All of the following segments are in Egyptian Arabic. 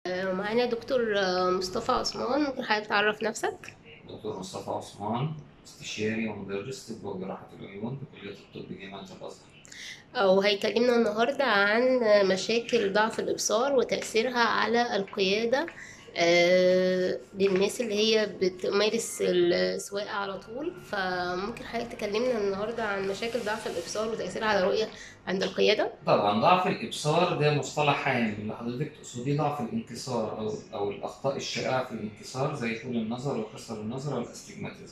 معانا دكتور مصطفى عثمان ممكن حضرتك تعرف نفسك دكتور مصطفى عثمان استشاري ومدرس طب وجراحة العيون بكلية الطب جامعة الأزهر وهيكلمنا النهاردة عن مشاكل ضعف الإبصار وتأثيرها على القيادة آه، للناس اللي هي بتمارس السواقة على طول فممكن حضرتك تكلمنا النهاردة عن مشاكل ضعف الإبصار وتأثيرها على الرؤية عند القيادة طبعا ضعف الإبصار ده مصطلح عام اللي حضرتك تقصديه ضعف الانكسار أو أو الأخطاء الشائعة في الانكسار زي طول النظر وقصر النظر والاستجماتيزم.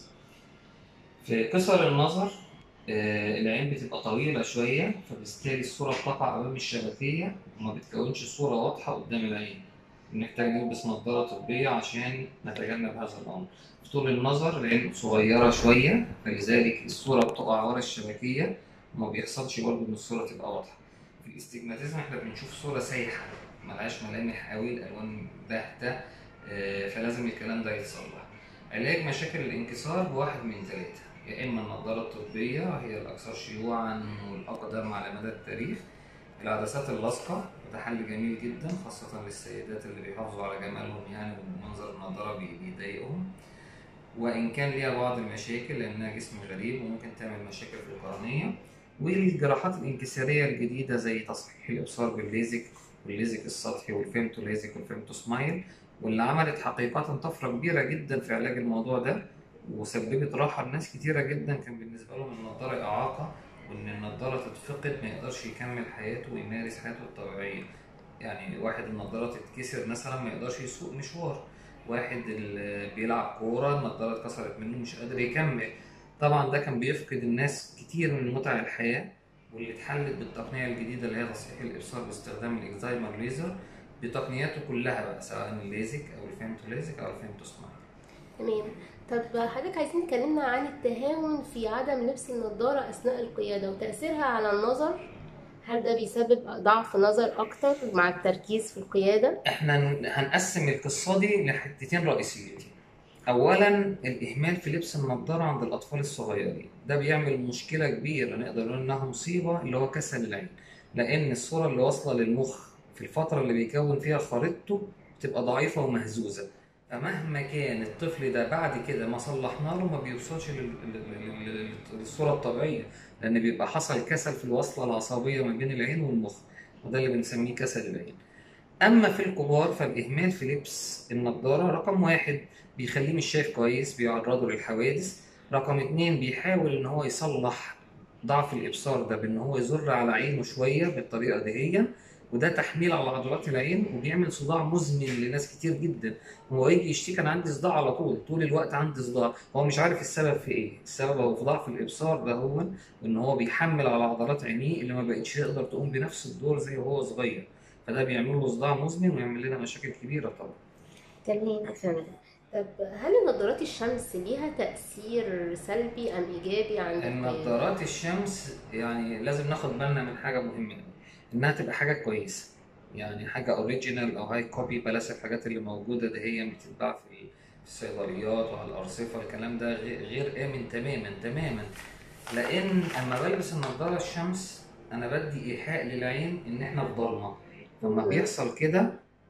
في قصر النظر آه، العين بتبقى طويلة شوية فبالتالي الصورة بتقع أمام الشبكية وما بتكونش صورة واضحة قدام العين. نحتاج نلبس نظارة طبية عشان نتجنب هذا الأمر. في طول النظر العين صغيرة شوية فلذلك الصورة بتقع ورا الشبكية وما بيحصلش برضه إن الصورة تبقى واضحة. في الاستجماتيزم احنا بنشوف صورة سايحة ملهاش ملامح قوي الألوان باهتة آه، فلازم الكلام ده يتصلح. علاج مشاكل الانكسار بواحد من ثلاثة يا إما النظارة الطبية وهي الأكثر شيوعا والأقدم على مدى التاريخ العدسات اللاصقة وده حل جميل جدا خاصة للسيدات اللي بيحافظوا على جمالهم يعني ومنظر النضارة بي- بيضايقهم وإن كان ليها بعض المشاكل لأنها جسم غريب وممكن تعمل مشاكل في القرنية والجراحات الانكسارية الجديدة زي تصحيح الإبصار بالليزك والليزك السطحي والفيمتو ليزك والفيمتو سمايل واللي عملت حقيقة طفرة كبيرة جدا في علاج الموضوع ده وسببت راحة لناس كتيرة جدا كان بالنسبة لهم النضارة إعاقة وإن النضارة تتفقد ما يقدرش يكمل حياته ويمارس حياته الطبيعية يعني واحد النضارة تتكسر مثلا ما يقدرش يسوق مشوار واحد اللي بيلعب كورة النضارة اتكسرت منه مش قادر يكمل طبعا ده كان بيفقد الناس كتير من متع الحياة واللي اتحلت بالتقنية الجديدة اللي هي تصحيح الإبصار باستخدام الإكزايمر ليزر بتقنياته كلها بقى سواء الليزك أو الفيمتو ليزك أو الفيمتو سمايل تمام طب حضرتك عايزين تكلمنا عن التهاون في عدم لبس النضارة أثناء القيادة وتأثيرها على النظر هل ده بيسبب ضعف نظر أكتر مع التركيز في القيادة؟ احنا هن- هنقسم القصة دي لحتتين رئيسيتين اولا الاهمال في لبس النضارة عند الاطفال الصغيرين ده بيعمل مشكلة كبيرة نقدر نقول انها مصيبة اللي هو كسل العين لان الصورة اللي واصلة للمخ في الفترة اللي بيكون فيها خريطته بتبقى ضعيفة ومهزوزة فمهما كان الطفل ده بعد كده ما صلحنا له ما بيوصلش لل- لل- لل- للصورة الطبيعية لان بيبقى حصل كسل في الوصلة العصبية ما بين العين والمخ وده اللي بنسميه كسل العين أما في الكبار فالإهمال في لبس النضارة رقم واحد بيخليه مش شايف كويس بيعرضه للحوادث رقم اتنين بيحاول إن هو يصلح ضعف الإبصار ده بإن هو يزر على عينه شوية بالطريقة دي وده تحميل على عضلات العين وبيعمل صداع مزمن لناس كتير جدا هو يجي يشتكي انا عندي صداع على طول طول الوقت عندي صداع هو مش عارف السبب في ايه السبب هو في ضعف الابصار ده هو وان هو بيحمل على عضلات عينيه اللي ما بقتش تقدر تقوم بنفس الدور زي وهو صغير فده بيعمل له صداع مزمن ويعمل لنا مشاكل كبيره طبعا تمام يا فندم طب هل نظارات الشمس ليها تأثير سلبي أم إيجابي عند القيادة؟ النظارات الشمس يعني لازم ناخد بالنا من حاجه مهمه قوي انها تبقى حاجه كويسه يعني حاجه اوريجينال او هاي كوبي بلاش الحاجات اللي موجوده ده هي بتتباع في في الصيدليات وعلى الارصفه الكلام ده غير غير امن تماما تماما لان اما بلبس النضاره الشمس انا بدي ايحاء للعين ان احنا في ضلمه لما بيحصل كده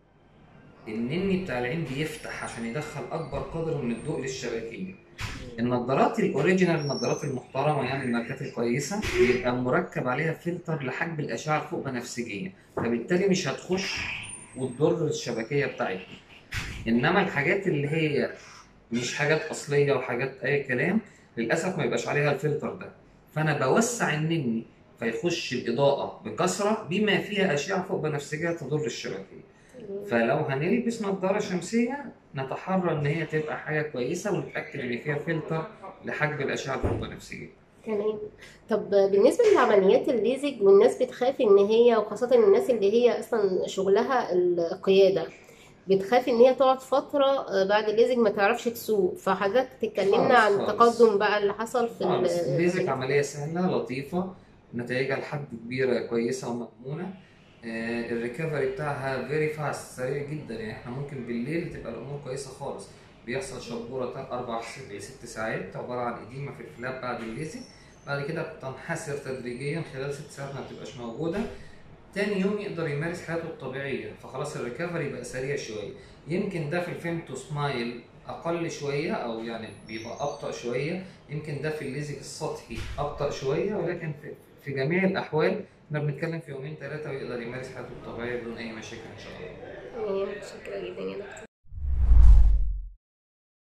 النني بتاع العين بيفتح عشان يدخل اكبر قدر من الضوء للشبكيه النضارات الاوريجينال النضارات المحترمه يعني الماركات الكويسه بيبقى مركب عليها فلتر لحجب الاشعه الفوق بنفسجيه فبالتالي مش هتخش وتضر الشبكيه بتاعتنا انما الحاجات اللي هي مش حاجات اصليه وحاجات اي كلام للاسف ما يبقاش عليها الفلتر ده فانا بوسع النني فيخش الاضاءه بكثره بما فيها اشعه فوق بنفسجيه تضر الشبكيه فلو هنلبس نظارة شمسية نتحرى إن هي تبقى حاجة كويسة ونتأكد إن فيها فلتر لحجب الأشعة الفوق-بنفسجية. تمام طب بالنسبة لعمليات الليزك والناس بتخاف ان هي وخاصة الناس اللي هي اصلا شغلها القيادة بتخاف ان هي تقعد فترة بعد الليزك ما تعرفش تسوق فحضرتك تكلمنا عن خالص، خالص. التقدم بقى اللي حصل في خالص ال- الليزك عملية سهلة لطيفة نتائجها لحد كبيرة كويسة ومضمونة. آه، الريكفري بتاعها فيري فاست سريع جدا يعني احنا ممكن بالليل تبقى الامور كويسه خالص بيحصل شبوره تل- اربع ل ست ساعات عباره عن اديمه في الفلاب بعد الليزك بعد كده بتنحسر تدريجيا خلال ست ساعات ما بتبقاش موجوده تاني يوم يقدر يمارس حياته الطبيعية فخلاص الريكفري بقى سريع شوية يمكن ده في الفيمتو سمايل أقل شوية أو يعني بيبقى أبطأ شوية يمكن ده في الليزك السطحي أبطأ شوية ولكن في, في جميع الأحوال احنا بنتكلم في يومين ثلاثة ويقدر يمارس حياته الطبيعية بدون أي مشاكل إن شاء الله تمام، متشكرة جدا يا دكتور